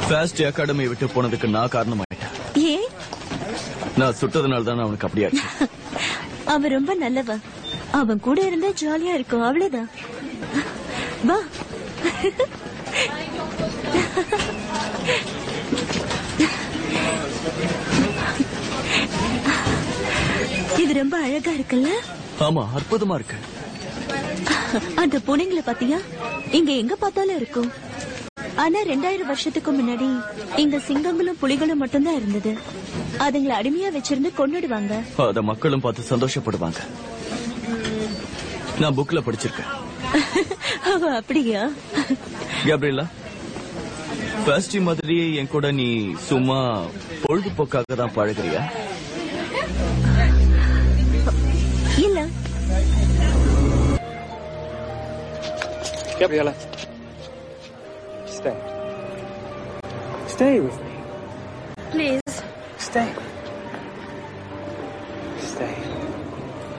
Fast academy விட்டு போனதுக்கு நான் காரணமாயிட்டேன் ஏன் நான் சுட்டதுனால தான் அவனுக்கு அப்படியாச்சு அவன் ரொம்ப நல்லவன் அவன் கூட இருந்தா ஜாலியா இருக்கும் அவ்வளவுதான் வா இது ரொம்ப அழகா இருக்குல்ல ஆமா அற்புதமா இருக்கு அந்த பூனைங்களை பாத்தியா இங்க எங்க பார்த்தாலும் இருக்கும் ஆனா ரெண்டாயிரம் வருஷத்துக்கு முன்னாடி இங்க சிங்கங்களும் புலிகளும் மட்டும்தான் இருந்தது அதுங்களை அடிமையா வச்சிருந்து கொன்னுடுவாங்க அத மக்களும் பார்த்து சந்தோஷப்படுவாங்க நான் புக்ல படிச்சிருக்கேன் அவ அப்படியா கேப்ரியலா ஃபர்ஸ்ட் மாதிரியே என் கூட நீ சும்மா பொழுதுபோக்காக தான் பழகுறியா இல்ல Gabriella. Stay. Stay with me. Please Stay. Stay.